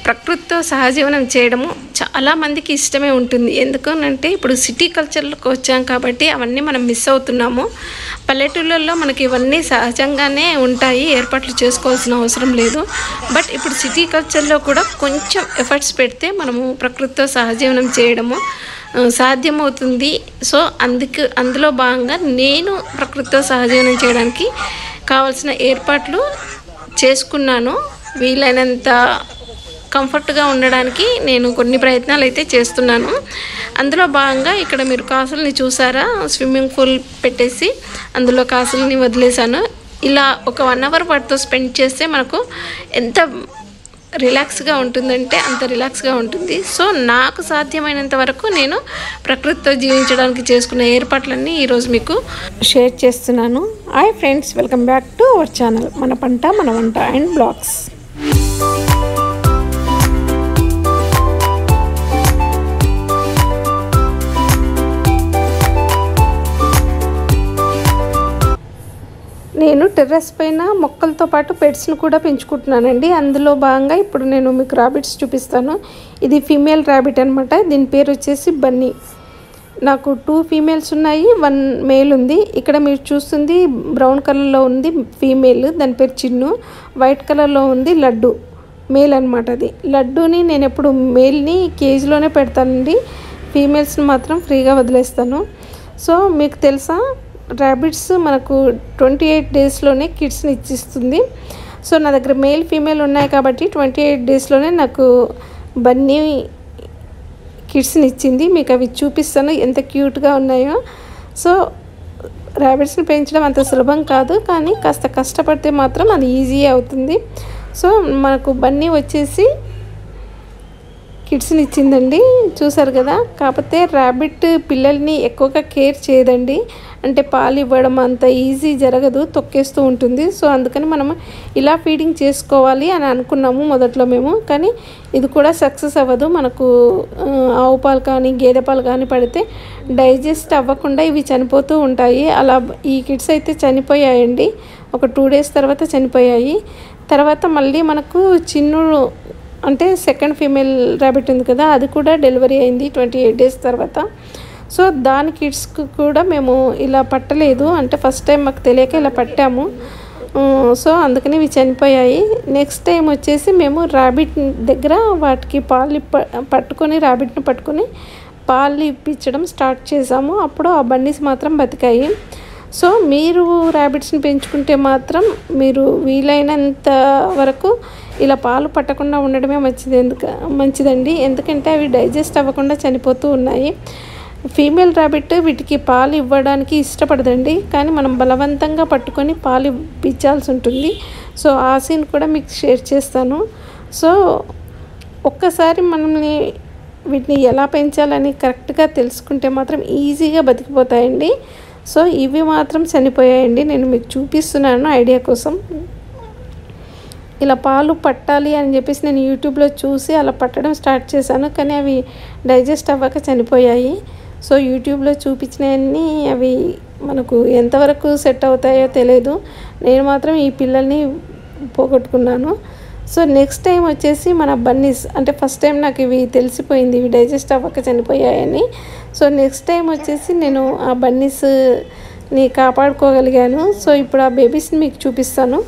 ప్రకృతితో సహజీవనం చేయడము చాలా మందికి ఇష్టమే ఉంటుంది ఎందుకనంటే ఇప్పుడు సిటీ కల్చర్లోకి వచ్చాం కాబట్టి అవన్నీ మనం మిస్ అవుతున్నాము పల్లెటూళ్ళల్లో మనకి ఇవన్నీ సహజంగానే ఉంటాయి ఏర్పాట్లు చేసుకోవాల్సిన అవసరం లేదు బట్ ఇప్పుడు సిటీ కల్చర్లో కూడా కొంచెం ఎఫర్ట్స్ పెడితే మనము ప్రకృతితో సహజీవనం చేయడము ఆ, సాధ్యమవుతుంది సో అందుకు అందులో భాగంగా నేను ప్రకృతితో సహజీవనం చేయడానికి కావాల్సిన ఏర్పాట్లు చేసుకున్నాను వీలైనంత కంఫర్ట్గా ఉండడానికి నేను కొన్ని ప్రయత్నాలు అయితే చేస్తున్నాను అందులో భాగంగా ఇక్కడ మీరు కాసుల్ని చూసారా స్విమ్మింగ్ పూల్ పెట్టేసి అందులో కాసుల్ని వదిలేశాను ఇలా ఒక వన్ అవర్ వాటితో స్పెండ్ చేస్తే మనకు ఎంత రిలాక్స్గా ఉంటుందంటే అంత రిలాక్స్గా ఉంటుంది సో నాకు సాధ్యమైనంత వరకు నేను ప్రకృతితో జీవించడానికి చేసుకున్న ఏర్పాట్లన్నీ ఈరోజు మీకు షేర్ చేస్తున్నాను hi friends welcome back to our channel మన పంట మన వంట అండ్ బ్లాగ్స్ నేను టెర్రస్ పైన మొక్కలతో పాటు పెట్స్ని కూడా పెంచుకుంటున్నానండి అందులో భాగంగా ఇప్పుడు నేను మీకు ర్యాబిట్స్ చూపిస్తాను ఇది ఫీమేల్ ర్యాబిట్ అనమాట దీని పేరు వచ్చేసి బన్నీ నాకు టూ ఫీమేల్స్ ఉన్నాయి వన్ మేల్ ఉంది ఇక్కడ మీరు చూస్తుంది బ్రౌన్ కలర్లో ఉంది ఫీమేల్ దాని పేరు చిన్ను వైట్ కలర్లో ఉంది లడ్డు మేల్ అనమాట అది లడ్డూని నేను ఎప్పుడు మేల్ని కేజీలోనే పెడతానండి ఫీమేల్స్ని మాత్రం ఫ్రీగా వదిలేస్తాను సో మీకు తెలుసా ర్యాబిట్స్ మనకు ట్వంటీ ఎయిట్ డేస్లోనే కిడ్స్ని ఇచ్చిస్తుంది సో నా దగ్గర మేల్ ఫీమేల్ ఉన్నాయి కాబట్టి ట్వంటీ ఎయిట్ డేస్లోనే నాకు బన్నీ కిడ్స్ని ఇచ్చింది మీకు అవి చూపిస్తాను ఎంత క్యూట్గా ఉన్నాయో సో ర్యాబిట్స్ని పెంచడం అంత సులభం కాదు కానీ కాస్త కష్టపడితే మాత్రం అది ఈజీ అవుతుంది సో మనకు బన్నీ వచ్చేసి కిడ్స్ని ఇచ్చిందండి చూసారు కదా కాకపోతే ర్యాబిట్ పిల్లల్ని ఎక్కువగా కేర్ చేయదండి అంటే పాలు ఇవ్వడం అంత ఈజీ జరగదు తొక్కేస్తూ ఉంటుంది సో అందుకని మనం ఇలా ఫీడింగ్ చేసుకోవాలి అని అనుకున్నాము మొదట్లో మేము కానీ ఇది కూడా సక్సెస్ అవ్వదు మనకు ఆ, ఆవు పాలు కానీ గేదె పాలు కానీ పడితే డైజెస్ట్ అవ్వకుండా ఇవి చనిపోతూ ఉంటాయి అలా ఈ కిడ్స్ అయితే చనిపోయాయండి ఒక టూ డేస్ తర్వాత చనిపోయాయి తర్వాత మళ్ళీ మనకు చిన్ను అంటే సెకండ్ ఫీమేల్ ర్యాబిట్ ఉంది కదా అది కూడా డెలివరీ అయింది ట్వంటీ ఎయిట్ డేస్ తర్వాత సో దాని కిడ్స్కి కూడా మేము ఇలా పట్టలేదు అంటే ఫస్ట్ టైం మాకు తెలియక ఇలా పట్టాము ఉమ్, సో అందుకని ఇవి చనిపోయాయి నెక్స్ట్ టైం వచ్చేసి మేము ర్యాబిట్ దగ్గర వాటికి పాలు ఇప్ప- పట్టుకొని ర్యాబిట్ని పట్టుకొని పాలు ఇప్పించడం స్టార్ట్ చేసాము అప్పుడు ఆ బండీస్ మాత్రం బతికాయి సో మీరు ర్యాబిట్స్ని పెంచుకుంటే మాత్రం మీరు వీలైనంత వరకు ఇలా పాలు పట్టకుండా ఉండడమే మంచిది ఎందుకు మంచిదండి ఎందుకంటే అవి డైజెస్ట్ అవ్వకుండా చనిపోతూ ఉన్నాయి ఫీమేల్ ర్యాబిట్ వీటికి పాలు ఇవ్వడానికి ఇష్టపడదండి కానీ మనం బలవంతంగా పట్టుకొని పాలు ఇప్పించాల్సి ఉంటుంది సో ఆ సీన్ కూడా మీకు షేర్ చేస్తాను సో ఒక్కసారి మనల్ని వీటిని ఎలా పెంచాలని కరెక్ట్గా తెలుసుకుంటే మాత్రం ఈజీగా బతికిపోతాయండి సో ఇవి మాత్రం చనిపోయాయండి నేను మీకు చూపిస్తున్నాను ఐడియా కోసం ఇలా పాలు పట్టాలి అని చెప్పేసి నేను యూట్యూబ్లో చూసి అలా పట్టడం స్టార్ట్ చేశాను కానీ అవి డైజెస్ట్ అవ్వక చనిపోయాయి సో యూట్యూబ్లో చూపించినవన్నీ అవి మనకు ఎంతవరకు సెట్ అవుతాయో తెలియదు నేను మాత్రం ఈ పిల్లల్ని పోగొట్టుకున్నాను సో నెక్స్ట్ టైం వచ్చేసి మన బన్నీస్ అంటే ఫస్ట్ టైం నాకు ఇవి తెలిసిపోయింది ఇవి డైజెస్ట్ అవ్వక చనిపోయాయని సో నెక్స్ట్ టైం వచ్చేసి నేను ఆ బన్నీస్ని కాపాడుకోగలిగాను సో ఇప్పుడు ఆ బేబీస్ని మీకు చూపిస్తాను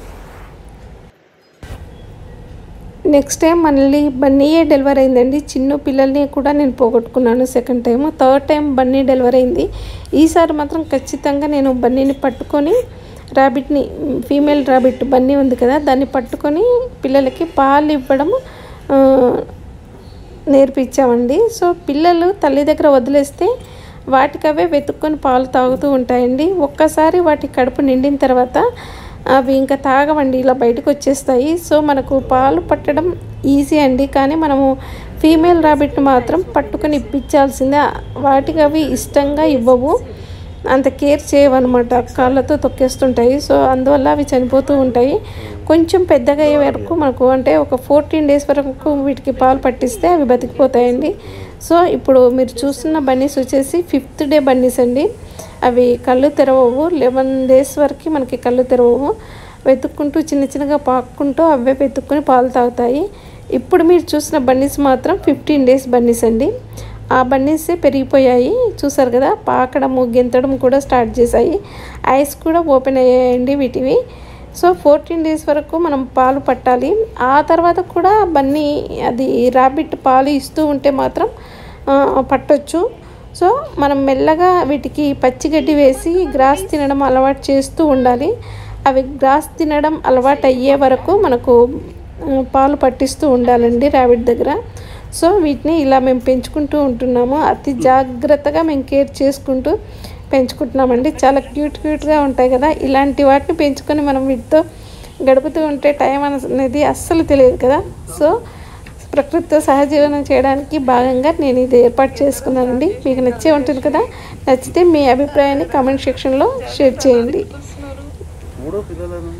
నెక్స్ట్ టైం మళ్ళీ బన్నీయే డెలివరీ అయిందండి చిన్న పిల్లల్ని కూడా నేను పోగొట్టుకున్నాను second time third time Bunny delivery అయింది ఈసారి మాత్రం ఖచ్చితంగా నేను బన్నీని పట్టుకొని ర్యాబిట్ని ఫీమేల్ ర్యాబిట్ బన్నీ ఉంది కదా దాన్ని పట్టుకొని పిల్లలకి పాలు ఇవ్వడం ఆ, నేర్పించామండి సో పిల్లలు తల్లి దగ్గర వదిలేస్తే వాటికవే వెతుక్కొని పాలు తాగుతూ ఉంటాయండి ఒక్కసారి వాటి కడుపు నిండిన తర్వాత అవి ఇంకా తాగవండి ఇలా బయటకు వచ్చేస్తాయి సో మనకు పాలు పట్టడం ఈజీ అండి కానీ మనము ఫీమేల్ ర్యాబిట్ని మాత్రం పట్టుకొని ఇప్పించాల్సిందే వాటికి అవి ఇష్టంగా ఇవ్వవు అంత కేర్ చేయవన్నమాట కాళ్ళతో తొక్కేస్తుంటాయి సో అందువల్ల అవి చనిపోతూ ఉంటాయి కొంచెం పెద్దగా అయ్యే వరకు మనకు అంటే ఒక ఫోర్టీన్ డేస్ వరకు వీటికి పాలు పట్టిస్తే అవి బతికిపోతాయండి సో ఇప్పుడు మీరు చూస్తున్న బన్నీస్ వచ్చేసి ఫిఫ్త్ డే బన్నీస్ అండి అవి కళ్ళు తెరవవు లెవెన్ డేస్ వరకు మనకి కళ్ళు తెరవవు వెతుక్కుంటూ చిన్న చిన్నగా పాక్కుంటూ అవే వెతుక్కుని పాలు తాగుతాయి ఇప్పుడు మీరు చూసిన బన్నీస్ మాత్రం ఫిఫ్టీన్ డేస్ బన్నీస్ అండి ఆ బన్నీసే పెరిగిపోయాయి చూసారు కదా పాకడము గెంతడం కూడా స్టార్ట్ చేశాయి ఐస్ కూడా ఓపెన్ అయ్యాయండి వీటివి సో ఫోర్టీన్ డేస్ వరకు మనం పాలు పట్టాలి ఆ తర్వాత కూడా బన్నీ అది ర్యాబిట్ పాలు ఇస్తూ ఉంటే మాత్రం ఆ, పట్టొచ్చు సో మనం మెల్లగా వీటికి పచ్చిగడ్డి వేసి గ్రాస్ తినడం అలవాటు చేస్తూ ఉండాలి అవి గ్రాస్ తినడం అలవాటు అయ్యే వరకు మనకు ఆ, పాలు పట్టిస్తూ ఉండాలండి ర్యాబిట్ దగ్గర సో వీటిని ఇలా మేము పెంచుకుంటూ ఉంటున్నాము అతి జాగ్రత్తగా మేము కేర్ చేసుకుంటూ పెంచుకుంటున్నామండి చాలా క్యూట్ క్యూట్గా ఉంటాయి కదా ఇలాంటి వాటిని పెంచుకొని మనం వీటితో గడుపుతూ ఉంటే టైం అనేది అస్సలు తెలియదు కదా సో ప్రకృతితో సహజీవనం చేయడానికి భాగంగా నేను ఇది ఏర్పాటు చేసుకున్నానండి మీకు నచ్చే ఉంటుంది కదా నచ్చితే మీ అభిప్రాయాన్ని కామెంట్ సెక్షన్లో షేర్ చేయండి మూడో పిల్లలను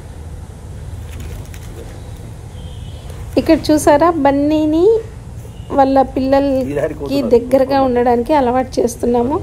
ఇక్కడ చూసారా బన్నీని వాళ్ళ పిల్లలకి దగ్గరగా ఉండడానికి అలవాటు చేస్తున్నాము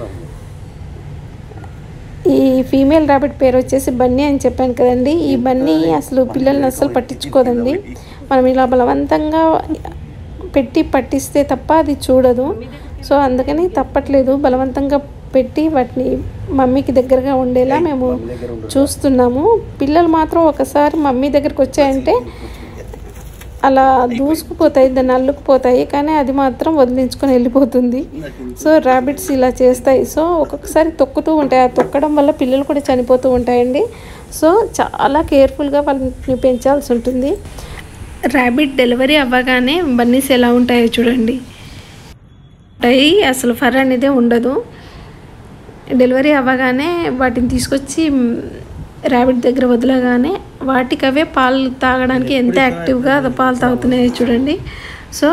ఈ ఫీమేల్ రాబిట్ పేరు వచ్చేసి బన్నీ అని చెప్పాను కదండి ఈ బన్నీ అసలు పిల్లల్ని అస్సలు పట్టించుకోదండి మనం ఇలా బలవంతంగా పెట్టి పట్టిస్తే తప్ప అది చూడదు సో అందుకని తప్పట్లేదు బలవంతంగా పెట్టి వాటిని మమ్మీకి దగ్గరగా ఉండేలా మేము చూస్తున్నాము పిల్లలు మాత్రం ఒకసారి మమ్మీ దగ్గరికి వచ్చాయంటే అలా దూసుకుపోతాయి దాన్ని అల్లుకుపోతాయి కానీ అది మాత్రం వదిలించుకొని వెళ్ళిపోతుంది సో ర్యాబిట్స్ ఇలా చేస్తాయి సో ఒక్కొక్కసారి తొక్కుతూ ఉంటాయి ఆ తొక్కడం వల్ల పిల్లలు కూడా చనిపోతూ ఉంటాయండి సో చాలా కేర్ఫుల్గా వాళ్ళని పెంచాల్సి ఉంటుంది ర్యాబిట్ డెలివరీ అవ్వగానే బన్నీస్ ఎలా ఉంటాయో చూడండి ఉంటాయి అసలు ఫర్ అనేదే ఉండదు డెలివరీ అవ్వగానే వాటిని తీసుకొచ్చి ర్యాబిట్ దగ్గర వదలగానే వాటికి అవే పాలు తాగడానికి ఎంత యాక్టివ్గా అది పాలు తాగుతున్నాయో చూడండి సో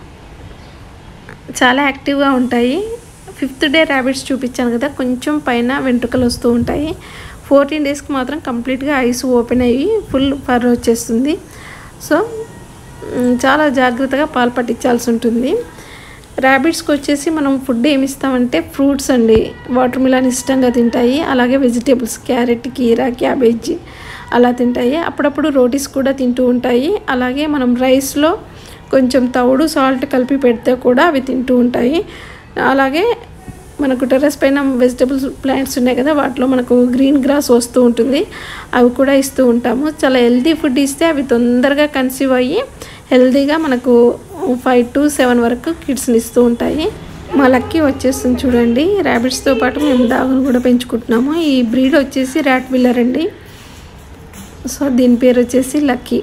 చాలా యాక్టివ్గా ఉంటాయి ఫిఫ్త్ డే ర్యాబిట్స్ చూపించాను కదా కొంచెం పైన వెంట్రుకలు వస్తూ ఉంటాయి ఫోర్టీన్ డేస్కి మాత్రం కంప్లీట్గా ఐస్ ఓపెన్ అయ్యి ఫుల్ ఫర్ వచ్చేస్తుంది సో మ్, చాలా జాగ్రత్తగా పాలు పట్టించాల్సి ఉంటుంది ర్యాబిట్స్కి వచ్చేసి మనం ఫుడ్ ఏమి ఇస్తామంటే ఫ్రూట్స్ అండి వాటర్ మిలాన్ ఇష్టంగా తింటాయి అలాగే వెజిటేబుల్స్ క్యారెట్ కీరా క్యాబేజీ అలా తింటాయి అప్పుడప్పుడు రోటీస్ కూడా తింటూ ఉంటాయి అలాగే మనం రైస్లో కొంచెం తవుడు సాల్ట్ కలిపి పెడితే కూడా అవి తింటూ ఉంటాయి అలాగే మనకు టెర్రస్ పైన వెజిటబుల్స్ ప్లాంట్స్ ఉన్నాయి కదా వాటిలో మనకు గ్రీన్ గ్రాస్ వస్తూ ఉంటుంది అవి కూడా ఇస్తూ ఉంటాము చాలా హెల్తీ ఫుడ్ ఇస్తే అవి తొందరగా కన్సీవ్ అయ్యి హెల్తీగా మనకు ఫైవ్ టు సెవెన్ వరకు కిడ్స్ని ఇస్తూ ఉంటాయి మా లక్కీ వచ్చేస్తుంది చూడండి ర్యాబిట్స్తో పాటు మేము డాగును కూడా పెంచుకుంటున్నాము ఈ బ్రీడ్ వచ్చేసి ర్యాట్ విల్లర్ అండి సో దీని పేరు వచ్చేసి లక్కీ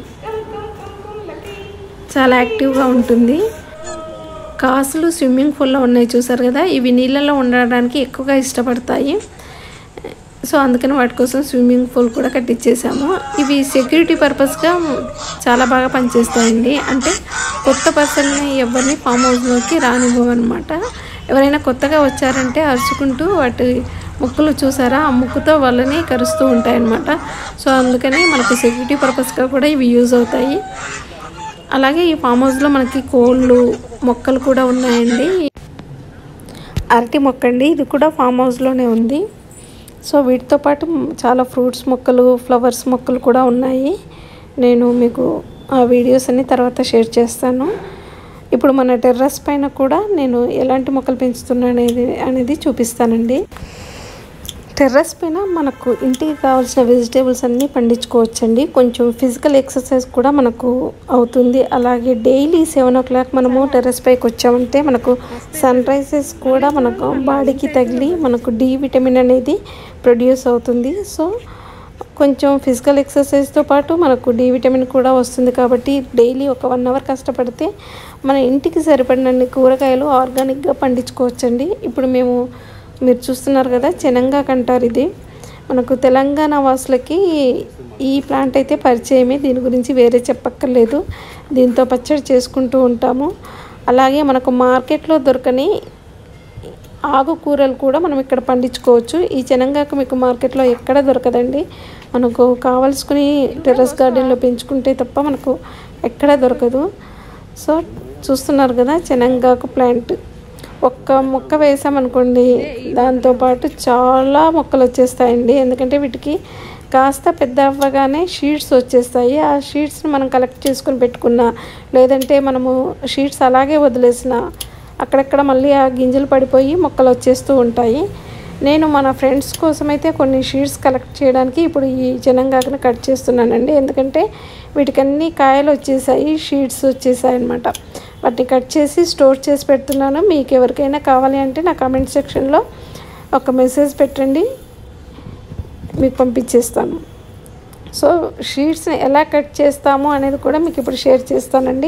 చాలా యాక్టివ్గా ఉంటుంది కాసులు స్విమ్మింగ్ పూల్లో ఉన్నాయి చూసారు కదా ఇవి నీళ్ళలో ఉండడానికి ఎక్కువగా ఇష్టపడతాయి సో అందుకని వాటి కోసం స్విమ్మింగ్ పూల్ కూడా కట్టించేసాము ఇవి సెక్యూరిటీ పర్పస్గా చాలా బాగా పనిచేస్తాయండి అంటే కొత్త పర్సన్ని ఎవరిని ఫామ్ హౌస్లోకి రానివ్వమన్నమాట ఎవరైనా కొత్తగా వచ్చారంటే అరుచుకుంటూ వాటి ముక్కులు చూసారా ఆ ముక్కుతో వాళ్ళని కరుస్తూ ఉంటాయన్నమాట సో అందుకని మనకు సెక్యూరిటీ పర్పస్గా కూడా ఇవి యూజ్ అవుతాయి అలాగే ఈ ఫామ్ హౌస్లో మనకి కోళ్ళు మొక్కలు కూడా ఉన్నాయండి అరటి మొక్క అండి ఇది కూడా ఫామ్ హౌస్లోనే ఉంది సో వీటితో పాటు చాలా ఫ్రూట్స్ మొక్కలు ఫ్లవర్స్ మొక్కలు కూడా ఉన్నాయి నేను మీకు ఆ వీడియోస్ అన్ని తర్వాత షేర్ చేస్తాను ఇప్పుడు మన టెర్రస్ పైన కూడా నేను ఎలాంటి మొక్కలు పెంచుతున్నా అనేది అనేది చూపిస్తానండి టెర్రస్ పైన మనకు ఇంటికి కావాల్సిన వెజిటేబుల్స్ అన్నీ పండించుకోవచ్చండి కొంచెం ఫిజికల్ ఎక్సర్సైజ్ కూడా మనకు అవుతుంది అలాగే డైలీ సెవెన్ ఓ క్లాక్ మనము టెర్రస్ పైకి వచ్చామంటే మనకు సన్ రైజెస్ కూడా మనకు బాడీకి తగిలి మనకు డి విటమిన్ అనేది ప్రొడ్యూస్ అవుతుంది సో కొంచెం ఫిజికల్ ఎక్సర్సైజ్తో పాటు మనకు డి విటమిన్ కూడా వస్తుంది కాబట్టి డైలీ ఒక వన్ అవర్ కష్టపడితే మన ఇంటికి సరిపడినన్ని కూరగాయలు ఆర్గానిక్గా పండించుకోవచ్చండి ఇప్పుడు మేము మీరు చూస్తున్నారు కదా చెనంగాకు అంటారు ఇది మనకు తెలంగాణ వాసులకి ఈ ప్లాంట్ అయితే పరిచయమే దీని గురించి వేరే చెప్పక్కర్లేదు దీంతో పచ్చడి చేసుకుంటూ ఉంటాము అలాగే మనకు మార్కెట్లో దొరకని ఆకుకూరలు కూడా మనం ఇక్కడ పండించుకోవచ్చు ఈ చెనంగాకు మీకు మార్కెట్లో ఎక్కడ దొరకదండి మనకు కావలసుకుని టెర్రస్ గార్డెన్లో పెంచుకుంటే తప్ప మనకు ఎక్కడ దొరకదు సో చూస్తున్నారు కదా చెనంగాకు ప్లాంట్ ఒక్క మొక్క వేసామనుకోండి దాంతోపాటు చాలా మొక్కలు వచ్చేస్తాయండి ఎందుకంటే వీటికి కాస్త పెద్ద అవ్వగానే షీట్స్ వచ్చేస్తాయి ఆ షీట్స్ని మనం కలెక్ట్ చేసుకుని పెట్టుకున్నా లేదంటే మనము షీట్స్ అలాగే వదిలేసిన అక్కడక్కడ మళ్ళీ ఆ గింజలు పడిపోయి మొక్కలు వచ్చేస్తూ ఉంటాయి నేను మన ఫ్రెండ్స్ కోసం అయితే కొన్ని షీట్స్ కలెక్ట్ చేయడానికి ఇప్పుడు ఈ జనంగాకని కట్ చేస్తున్నానండి ఎందుకంటే వీటికన్నీ కాయలు వచ్చేసాయి షీట్స్ వచ్చేసాయి అనమాట వాటిని కట్ చేసి స్టోర్ చేసి పెడుతున్నాను మీకు ఎవరికైనా కావాలి అంటే నా కామెంట్ సెక్షన్లో ఒక మెసేజ్ పెట్టండి మీకు పంపించేస్తాను సో షీట్స్ని ఎలా కట్ చేస్తాము అనేది కూడా మీకు ఇప్పుడు షేర్ చేస్తానండి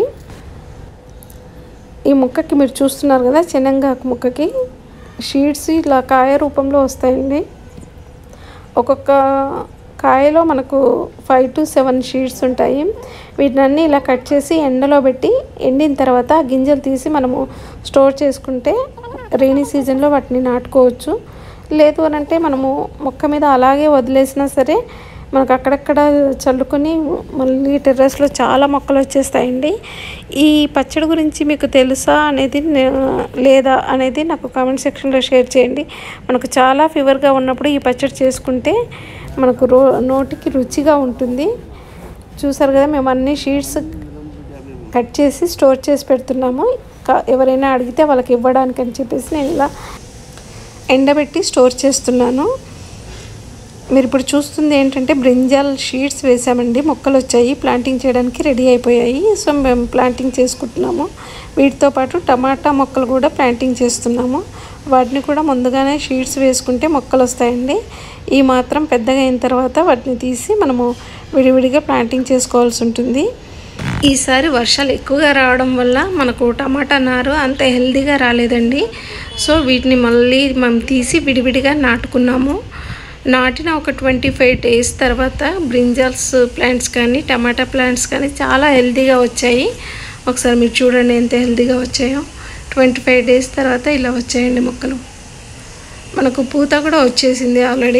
ఈ ముక్కకి మీరు చూస్తున్నారు కదా చెనంగాకు ముక్కకి షీట్స్ ఇలా కాయ రూపంలో వస్తాయండి ఒక్కొక్క కాయలో మనకు ఫైవ్ టు సెవెన్ షీట్స్ ఉంటాయి వీటినన్నీ ఇలా కట్ చేసి ఎండలో పెట్టి ఎండిన తర్వాత ఆ గింజలు తీసి మనము స్టోర్ చేసుకుంటే రెయినీ సీజన్లో వాటిని నాటుకోవచ్చు లేదు అని అంటే మనము మొక్క మీద అలాగే వదిలేసినా సరే మనకు అక్కడక్కడ చల్లుకొని మళ్ళీ టెర్రస్లో చాలా మొక్కలు వచ్చేస్తాయండి ఈ పచ్చడి గురించి మీకు తెలుసా అనేది నే- లేదా అనేది నాకు కామెంట్ సెక్షన్లో షేర్ చేయండి మనకు చాలా ఫీవర్గా ఉన్నప్పుడు ఈ పచ్చడి చేసుకుంటే మనకు రో నోటికి రుచిగా ఉంటుంది చూసారు కదా మేము అన్ని షీట్స్ కట్ చేసి స్టోర్ చేసి పెడుతున్నాము కా- ఎవరైనా అడిగితే వాళ్ళకి ఇవ్వడానికి అని చెప్పేసి నేను ఇలా ఎండబెట్టి స్టోర్ చేస్తున్నాను మీరు ఇప్పుడు చూస్తుంది ఏంటంటే బ్రింజాల్ షీట్స్ వేసామండి మొక్కలు వచ్చాయి ప్లాంటింగ్ చేయడానికి రెడీ అయిపోయాయి సో మేము ప్లాంటింగ్ చేసుకుంటున్నాము వీటితో పాటు టమాటా మొక్కలు కూడా ప్లాంటింగ్ చేస్తున్నాము వాటిని కూడా ముందుగానే షీట్స్ వేసుకుంటే మొక్కలు వస్తాయండి ఈ మాత్రం పెద్దగా అయిన తర్వాత వాటిని తీసి మనము విడివిడిగా ప్లాంటింగ్ చేసుకోవాల్సి ఉంటుంది ఈసారి వర్షాలు ఎక్కువగా రావడం వల్ల మనకు టమాటా నారు అంత హెల్దీగా రాలేదండి సో వీటిని మళ్ళీ మనం తీసి విడివిడిగా నాటుకున్నాము నాటిన ఒక ట్వంటీ ఫైవ్ డేస్ తర్వాత బ్రింజాల్స్ ప్లాంట్స్ కానీ టమాటా ప్లాంట్స్ కానీ చాలా హెల్తీగా వచ్చాయి ఒకసారి మీరు చూడండి ఎంత హెల్తీగా వచ్చాయో ట్వంటీ ఫైవ్ డేస్ తర్వాత ఇలా వచ్చాయండి మొక్కలు మనకు పూత కూడా వచ్చేసింది ఆల్రెడీ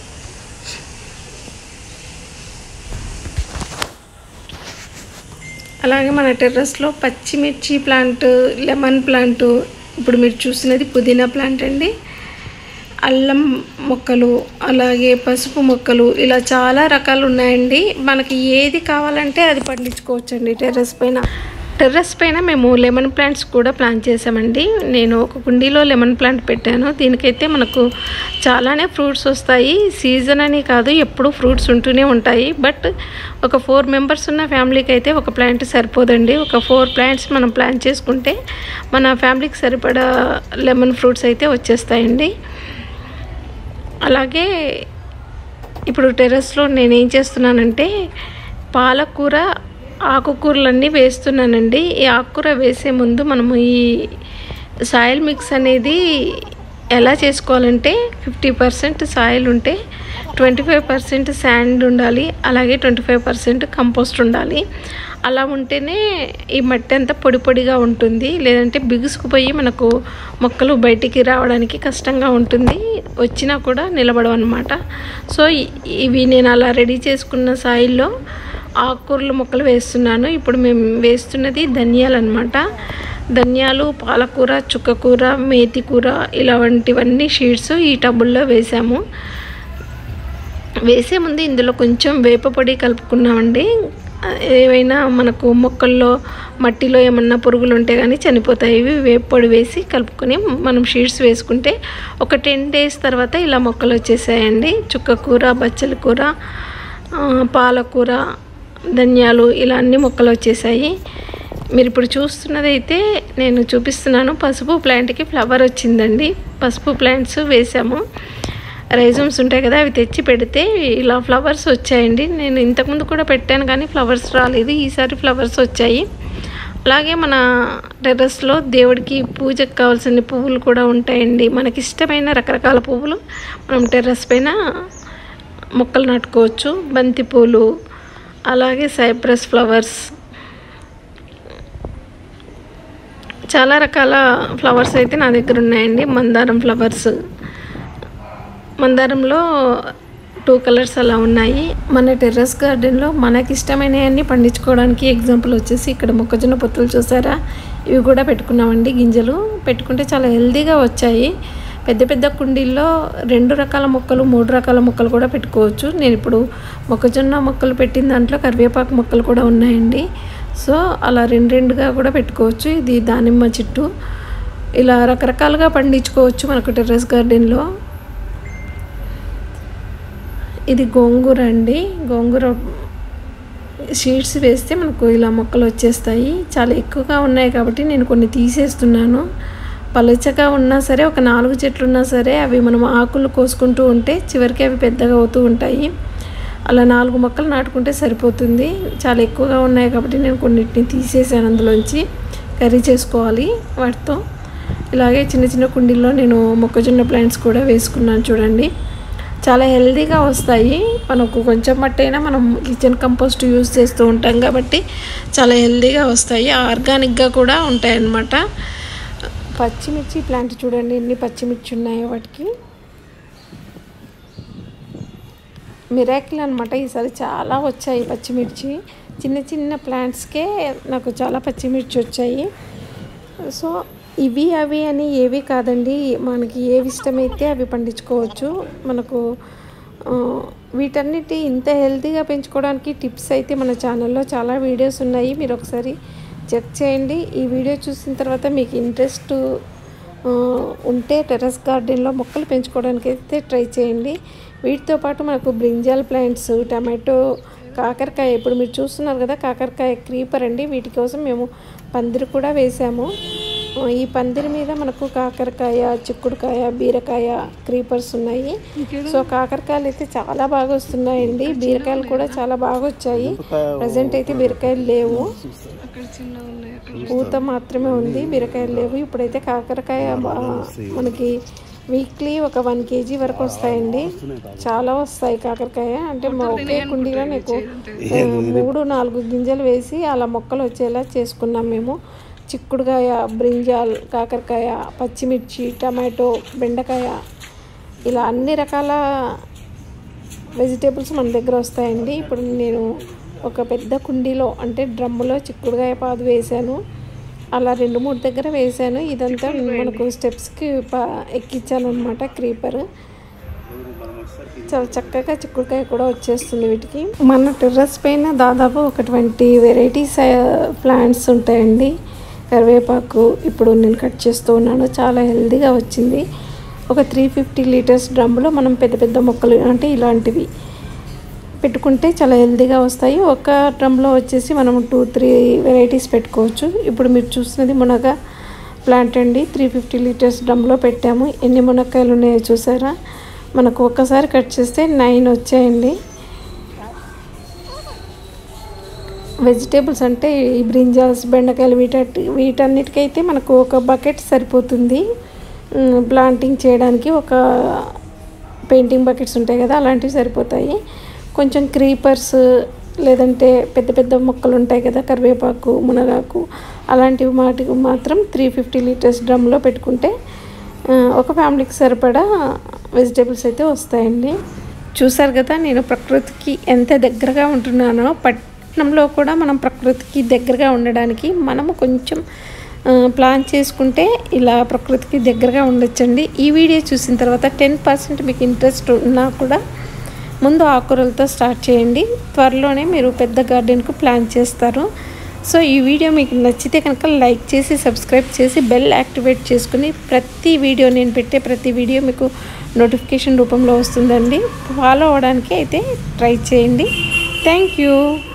అలాగే మన టెర్రస్లో పచ్చిమిర్చి ప్లాంట్ లెమన్ ప్లాంట్ ఇప్పుడు మీరు చూసినది పుదీనా ప్లాంట్ అండి అల్లం మొక్కలు అలాగే పసుపు మొక్కలు ఇలా చాలా రకాలు ఉన్నాయండి మనకి ఏది కావాలంటే అది పండించుకోవచ్చండి టెర్రస్ పైన టెర్రస్ పైన మేము లెమన్ ప్లాంట్స్ కూడా ప్లాంట్ చేసామండి నేను ఒక కుండీలో లెమన్ ప్లాంట్ పెట్టాను దీనికైతే మనకు చాలానే ఫ్రూట్స్ వస్తాయి సీజన్ అని కాదు ఎప్పుడు ఫ్రూట్స్ ఉంటూనే ఉంటాయి బట్ ఒక ఫోర్ మెంబర్స్ ఉన్న ఫ్యామిలీకి అయితే ఒక ప్లాంట్ సరిపోదండి ఒక ఫోర్ ప్లాంట్స్ మనం ప్లాంట్ చేసుకుంటే మన ఫ్యామిలీకి సరిపడా లెమన్ ఫ్రూట్స్ అయితే వచ్చేస్తాయండి అలాగే ఇప్పుడు టెర్రస్లో నేనేం చేస్తున్నానంటే పాలకూర ఆకుకూరలన్నీ వేస్తున్నానండి ఈ ఆకుకూర వేసే ముందు మనము ఈ సాయిల్ మిక్స్ అనేది ఎలా చేసుకోవాలంటే ఫిఫ్టీ పర్సెంట్ సాయిల్ ఉంటే ట్వంటీ ఫైవ్ పర్సెంట్ శాండ్ ఉండాలి అలాగే ట్వంటీ ఫైవ్ పర్సెంట్ కంపోస్ట్ ఉండాలి అలా ఉంటేనే ఈ మట్టి అంతా పొడి పొడిగా ఉంటుంది లేదంటే బిగుసుకుపోయి మనకు మొక్కలు బయటికి రావడానికి కష్టంగా ఉంటుంది వచ్చినా కూడా నిలబడవు అనమాట సో ఇ- ఇవి నేను అలా రెడీ చేసుకున్న సాయిల్లో ఆకుకూరల మొక్కలు వేస్తున్నాను ఇప్పుడు మేము వేస్తున్నది ధనియాలు అనమాట ధనియాలు పాలకూర చుక్కకూర మేతి కూర ఇలాంటివన్నీ షీట్స్ ఈ టబ్బుల్లో వేసాము వేసే ముందు ఇందులో కొంచెం వేప పొడి కలుపుకున్నామండి ఏవైనా మనకు మొక్కల్లో మట్టిలో ఏమన్నా పురుగులు ఉంటే కానీ చనిపోతాయి ఇవి వేప పొడి వేసి కలుపుకొని మనం షీట్స్ వేసుకుంటే ఒక టెన్ డేస్ తర్వాత ఇలా మొక్కలు వచ్చేసాయండి చుక్క కూర బచ్చల కూర ఆ, పాలకూర ధనియాలు ఇలా అన్ని మొక్కలు వచ్చేసాయి మీరు ఇప్పుడు చూస్తున్నది అయితే నేను చూపిస్తున్నాను పసుపు ప్లాంట్కి ఫ్లవర్ వచ్చిందండి పసుపు ప్లాంట్స్ వేసాము రైజమ్స్ ఉంటాయి కదా అవి తెచ్చి పెడితే ఇలా ఫ్లవర్స్ వచ్చాయండి నేను ఇంతకుముందు కూడా పెట్టాను కానీ ఫ్లవర్స్ రాలేదు ఈసారి ఫ్లవర్స్ వచ్చాయి అలాగే మన టెర్రస్లో దేవుడికి పూజకు కావాల్సిన పువ్వులు కూడా ఉంటాయండి మనకి ఇష్టమైన రకరకాల పువ్వులు మనం టెర్రస్ పైన మొక్కలు నాటుకోవచ్చు బంతి పూలు అలాగే సైప్రస్ ఫ్లవర్స్ చాలా రకాల ఫ్లవర్స్ అయితే నా దగ్గర ఉన్నాయండి మందారం ఫ్లవర్స్ మందారంలో టూ కలర్స్ అలా ఉన్నాయి మన టెర్రస్ గార్డెన్లో మనకి ఇష్టమైనవన్నీ పండించుకోవడానికి ఎగ్జాంపుల్ వచ్చేసి ఇక్కడ మొక్కజొన్న పొత్తులు చూసారా ఇవి కూడా పెట్టుకున్నామండి గింజలు పెట్టుకుంటే చాలా హెల్తీగా వచ్చాయి పెద్ద పెద్ద కుండీల్లో రెండు రకాల మొక్కలు మూడు రకాల మొక్కలు కూడా పెట్టుకోవచ్చు నేను ఇప్పుడు మొక్కజొన్న మొక్కలు పెట్టిన దాంట్లో కరివేపాకు మొక్కలు కూడా ఉన్నాయండి సో అలా రెండు రెండుగా కూడా పెట్టుకోవచ్చు ఇది దానిమ్మ చెట్టు ఇలా రకరకాలుగా పండించుకోవచ్చు మనకు టెర్రస్ గార్డెన్లో ఇది గోంగూర అండి గోంగూర షీడ్స్ వేస్తే మనకు ఇలా మొక్కలు వచ్చేస్తాయి చాలా ఎక్కువగా ఉన్నాయి కాబట్టి నేను కొన్ని తీసేస్తున్నాను పలుచగా ఉన్నా సరే ఒక నాలుగు చెట్లు ఉన్నా సరే అవి మనం ఆకులు కోసుకుంటూ ఉంటే చివరికి అవి పెద్దగా అవుతూ ఉంటాయి అలా నాలుగు మొక్కలు నాటుకుంటే సరిపోతుంది చాలా ఎక్కువగా ఉన్నాయి కాబట్టి నేను కొన్నిటిని తీసేసాను అందులోంచి కర్రీ చేసుకోవాలి వాటితో ఇలాగే చిన్న చిన్న కుండీల్లో నేను మొక్కజొన్న ప్లాంట్స్ కూడా వేసుకున్నాను చూడండి చాలా హెల్తీగా వస్తాయి మనకు కొంచెం మట్టైనా మనం కిచెన్ కంపోస్ట్ యూస్ చేస్తూ ఉంటాం కాబట్టి చాలా హెల్తీగా వస్తాయి ఆర్గానిక్గా కూడా ఉంటాయి అన్నమాట పచ్చిమిర్చి ప్లాంట్ చూడండి ఎన్ని పచ్చిమిర్చి ఉన్నాయో వాటికి మిరాకిల్ అనమాట ఈసారి చాలా వచ్చాయి పచ్చిమిర్చి చిన్న చిన్న ప్లాంట్స్కే నాకు చాలా పచ్చిమిర్చి వచ్చాయి సో ఇవి అవి అని ఏవి కాదండి మనకి ఏవి ఇష్టమైతే అవి పండించుకోవచ్చు మనకు ఆ, వీటన్నిటి ఇంత హెల్తీగా పెంచుకోవడానికి టిప్స్ అయితే మన ఛానల్లో చాలా వీడియోస్ ఉన్నాయి మీరు ఒకసారి చెక్ చేయండి ఈ వీడియో చూసిన తర్వాత మీకు ఇంట్రెస్ట్ ఆ, ఉంటే టెర్రస్ గార్డెన్లో మొక్కలు పెంచుకోవడానికి అయితే ట్రై చేయండి వీటితో పాటు మనకు బ్రింజాల్ ప్లాంట్స్ టమాటో కాకరకాయ ఇప్పుడు మీరు చూస్తున్నారు కదా కాకరకాయ క్రీపర్ అండి వీటి కోసం మేము పందిరి కూడా వేసాము ఆ, ఈ పందిరి మీద మనకు కాకరకాయ చిక్కుడుకాయ బీరకాయ క్రీపర్స్ ఉన్నాయి సో కాకరకాయలు అయితే చాలా బాగా వస్తున్నాయండి బీరకాయలు కూడా చాలా బాగా వచ్చాయి ప్రజెంట్ అయితే బీరకాయలు లేవు పూత మాత్రమే ఉంది బీరకాయలు లేవు ఇప్పుడైతే కాకరకాయ బా- మనకి వీక్లీ ఒక వన్ కేజీ వరకు వస్తాయండి చాలా వస్తాయి కాకరకాయ అంటే మా ఒకే కుండీలో నీకు ఆ, మూడు నాలుగు గింజలు వేసి అలా మొక్కలు వచ్చేలా చేసుకున్నాం మేము చిక్కుడుకాయ బ్రింజాల్ కాకరకాయ పచ్చిమిర్చి టమాటో బెండకాయ ఇలా అన్ని రకాల వెజిటేబుల్స్ మన దగ్గర వస్తాయండి ఇప్పుడు నేను ఒక పెద్ద కుండీలో అంటే డ్రమ్ములో చిక్కుడుకాయ పాదు వేశాను అలా రెండు మూడు దగ్గర వేశాను ఇదంతా మనకు స్టెప్స్కి ఎక్కించాను అనమాట క్రీపర్ చాలా చక్కగా చిక్కుడుకాయ కూడా వచ్చేస్తుంది వీటికి మన టెర్రస్ పైన దాదాపు ఒక ట్వంటీ వెరైటీస్ ప్లాంట్స్ ఉంటాయండి కరివేపాకు ఇప్పుడు నేను కట్ చేస్తూ ఉన్నాను చాలా హెల్తీగా వచ్చింది ఒక త్రీ ఫిఫ్టీ లీటర్స్ డ్రమ్లో మనం పెద్ద పెద్ద మొక్కలు అంటే ఇలాంటివి పెట్టుకుంటే చాలా హెల్తీగా వస్తాయి ఒక డ్రమ్లో వచ్చేసి మనం టూ త్రీ వెరైటీస్ పెట్టుకోవచ్చు ఇప్పుడు మీరు చూస్తున్నది మునగ ప్లాంట్ అండి త్రీ ఫిఫ్టీ లీటర్స్ డ్రమ్లో పెట్టాము ఎన్ని మునక్కాయలు ఉన్నాయో చూసారా మనకు ఒక్కసారి కట్ చేస్తే నైన్ వచ్చాయండి వెజిటేబుల్స్ అంటే ఈ బ్రింజాల్స్ బెండకాయలు వీట వీటన్నిటికైతే మనకు ఒక బకెట్ సరిపోతుంది ఉమ్, ప్లాంటింగ్ చేయడానికి ఒక పెయింటింగ్ బకెట్స్ ఉంటాయి కదా అలాంటివి సరిపోతాయి కొంచెం క్రీపర్స్ లేదంటే పెద్ద పెద్ద మొక్కలు ఉంటాయి కదా కరివేపాకు మునగాకు అలాంటివి వాటికి మాత్రం త్రీ ఫిఫ్టీ లీటర్స్ డ్రమ్లో పెట్టుకుంటే ఆ, ఒక ఫ్యామిలీకి సరిపడా వెజిటేబుల్స్ అయితే వస్తాయండి చూసారు కదా నేను ప్రకృతికి ఎంత దగ్గరగా ఉంటున్నానో పట్టణంలో కూడా మనం ప్రకృతికి దగ్గరగా ఉండడానికి మనము కొంచెం ఆ, ప్లాన్ చేసుకుంటే ఇలా ప్రకృతికి దగ్గరగా ఉండొచ్చండి ఈ వీడియో చూసిన తర్వాత టెన్ పర్సెంట్ మీకు ఇంట్రెస్ట్ ఉన్నా కూడా ముందు ఆకుకూరలతో స్టార్ట్ చేయండి త్వరలోనే మీరు పెద్ద గార్డెన్కు ప్లాన్ చేస్తారు సో ఈ వీడియో మీకు నచ్చితే కనుక లైక్ చేసి సబ్స్క్రైబ్ చేసి బెల్ యాక్టివేట్ చేసుకుని ప్రతి వీడియో నేను పెట్టే ప్రతి వీడియో మీకు నోటిఫికేషన్ రూపంలో వస్తుందండి ఫాలో అవ్వడానికి అయితే ట్రై చేయండి థ్యాంక్ యూ